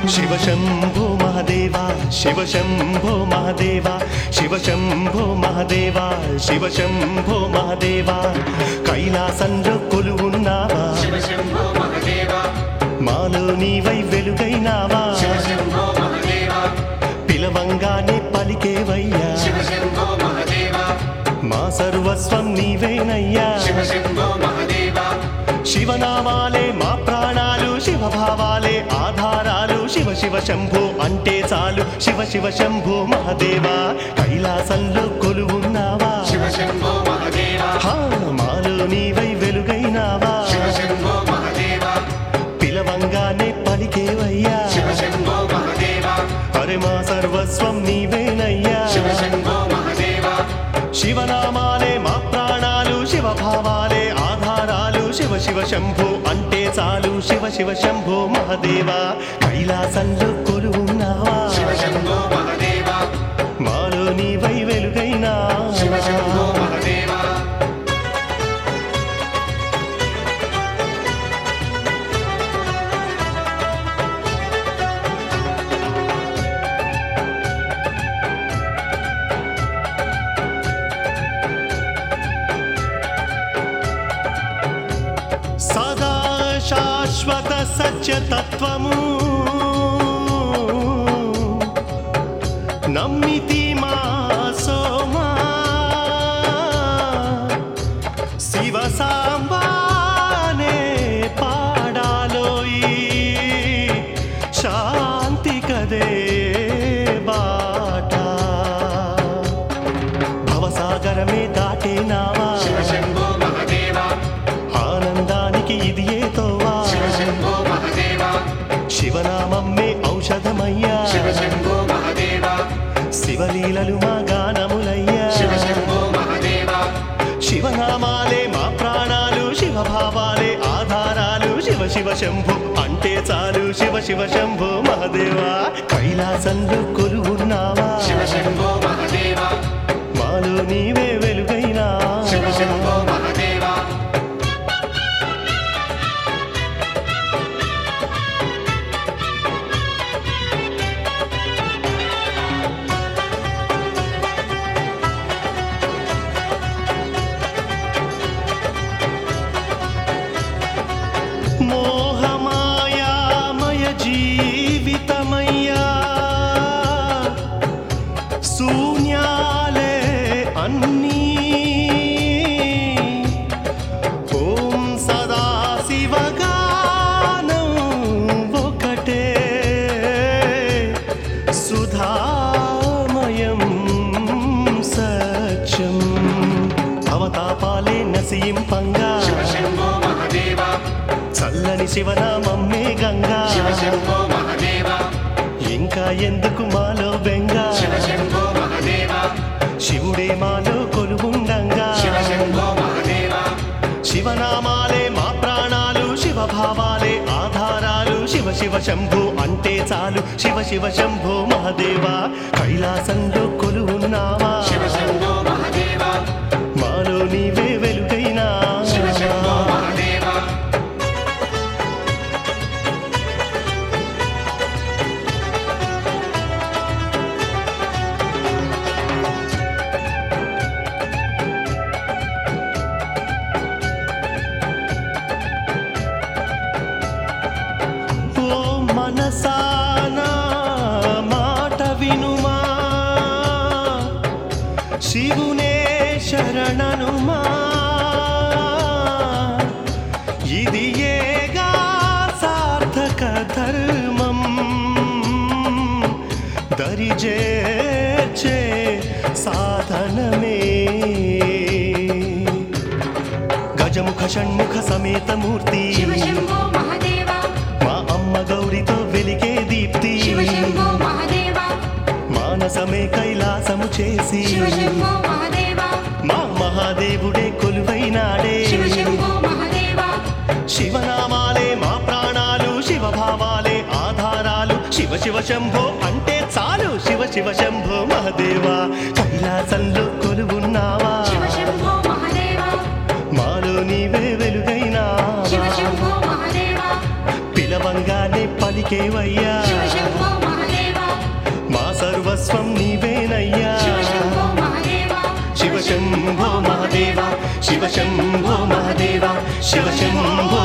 శివ శంభో మహదేవ శివ శంభో మహదేవ శివ శంభో మహదేవ శివ శంభో మహదేవ కైలాసంలో కొలువున్నావా శివ శంభో మహదేవ మాలో నీవై వెలుగైనావా శివ శంభో మహదేవ పిలవంగానే పలికేవయ్యా శివ శంభో మహదేవ మా సర్వస్వం నీవేనయ్యా శివ శంభో మహదేవ శివనామాలే మా ప్రాణాలు శివభావాలే ఆధారాలు శివ శివ శంభో అంటే చాలు శివ శివ శంభో మహదేవ కైలాసంలో కొలువున్నావా శివ శంభో మహదేవ హా, మాలో నీవై వెలుగైనావా శివ శంభో మహదేవ పిలవంగానే పలికేవయ్యా శివ శంభో మహదేవ అరే మా సర్వస్వం నీవేనయ్యా శివ శంభో మహదేవ శివనామాలే మా ప్రాణాలు శివభావాలే ఆధారాలు శివ శివ శంభో అంటే చాలు శివ శివ శంభో మహదేవ కైలాసంలో కొలువున్నావా శివ శంభో మహదేవ మాలో నీవై వెలుగైనా శివ శంభో మహదేవ సదా శాశ్వత సత్యతత్వము నమ్మితి మా సోమా శివ సాంబానే పాడాలోయి శాంతి కదే బాట భవసాగరమే దాటేనావా శివ శంభో మహదేవ ఆనందానికి ఇది ఏతోవా శివ శంభో మహదేవ శివనామమ్మే ఔషధమయ్యా శివ శంభో మహదేవ శివలీలలు మా గానములయ్యా శివ శంభో మహదేవ శివనామాలే మా ప్రాణాలు శివభావాలే ఆధారాలు శివ శివ శంభు అంటే చాలు శివ శివ శంభు మహదేవా కైలాసంలో కొలువున్నావా శివ శంభో మహదేవ మాలో నీవే వెలుగైనా శివ శంభో మహదేవ మోహమాయామయ జీవితమయ్యా శూన్యాలే అన్నీ ఓం సదా శివగానం ఒకటే సుధామయం సత్యం అవతాపాలే నసీంపంగా శివ శంభో మహదేవ చల్లని శివనామమ్మే గంగా శివ శంభో మహదేవ ఇంకా ఎందుకు మాలో బెంగ శివ శంభో మహదేవ శివుడే మాలో కొలువుండంగా శివ శంభో మహదేవ శివనామాలే మా ప్రాణాలు శివభావాలే ఆధారాలు శివ శివ శంభు అంటే చాలు శివ శివ శంభో మహదేవ కైలాసంలో కొలువున్నావా శివ శంభో మహదేవ మాలో నీవే వెలుగైనా శివ శంభో మహదేవ ఓ మనసానా మాట వినుమా శివునే శరణనుమా ఇది ఏగా సార్థక ధర్మం దరిజేర్చే సాధనమే గజముఖ షణ్ముఖ సమేత మూర్తి శివ శంభో మహదేవ మా అమ్మ గౌరితో వెలిగే దీప్తి శివ శంభో మహదేవ మానసమే కైలాసము చేసి శివ శంభో మహదేవ మా మహాదేవుడే కొలువైనాడే శివ శంభో మహదేవ శివనామాలే మా ప్రాణాలు శివభావాలే ఆధారాలు శివ శివ శంభో అంటే చాలు శివ శివ శంభో మహదేవ కైలాసంలో కొలువున్నావా శివ శంభో మహదేవ మాలో నీవే వెలుగైనా శివ శంభో మహదేవ పిలవంగానే పలికేవయ్యా శివ శంభో శివ శంభో మహదేవ శివ శంభో